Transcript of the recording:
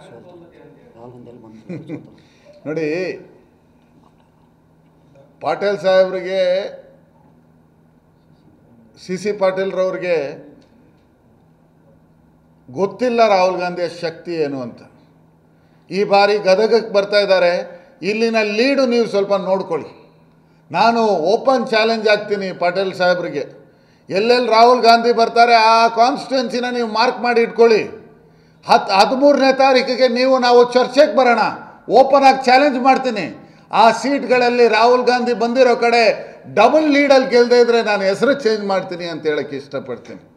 ರಾಹುಲ್ ಗಾಂಧಿ ಬಂದು ನೋಡಿ ಪಾಟೀಲ್ ಸಾಹೇಬ್ರಿಗೆ ಸಿ ಸಿ ಪಾಟೀಲ್ರವ್ರಿಗೆ ಗೊತ್ತಿಲ್ಲ ರಾಹುಲ್ ಗಾಂಧಿಯ ಶಕ್ತಿ ಏನು ಅಂತ ಈ ಬಾರಿ ಗದಗಕ್ಕೆ ಬರ್ತಾ ಇದ್ದಾರೆ ಇಲ್ಲಿನ ಲೀಡು ನೀವು ಸ್ವಲ್ಪ ನೋಡ್ಕೊಳ್ಳಿ ನಾನು ಓಪನ್ ಚಾಲೆಂಜ್ ಆಗ್ತೀನಿ ಪಾಟೀಲ್ ಸಾಹೇಬ್ರಿಗೆ ಎಲ್ಲೆಲ್ಲಿ ರಾಹುಲ್ ಗಾಂಧಿ ಬರ್ತಾರೆ ಆ ಕಾನ್ಸ್ಟಿಟ್ಯೂನ್ಸಿನ ನೀವು ಮಾರ್ಕ್ ಮಾಡಿ ಇಟ್ಕೊಳ್ಳಿ ಹತ್ತು ಹದಿಮೂರನೇ ತಾರೀಕಿಗೆ ನೀವು ನಾವು ಚರ್ಚೆಗೆ ಬರೋಣ ಓಪನ್ ಆಗಿ ಚಾಲೆಂಜ್ ಮಾಡ್ತೀನಿ ಆ ಸೀಟ್ಗಳಲ್ಲಿ ರಾಹುಲ್ ಗಾಂಧಿ ಬಂದಿರೋ ಕಡೆ ಡಬಲ್ ಲೀಡಲ್ಲಿ ಗೆಲ್ಲದೆ ಇದ್ರೆ ನಾನು ಹೆಸರು ಚೇಂಜ್ ಮಾಡ್ತೀನಿ ಅಂತ ಹೇಳಕ್ಕೆ ಇಷ್ಟಪಡ್ತೀನಿ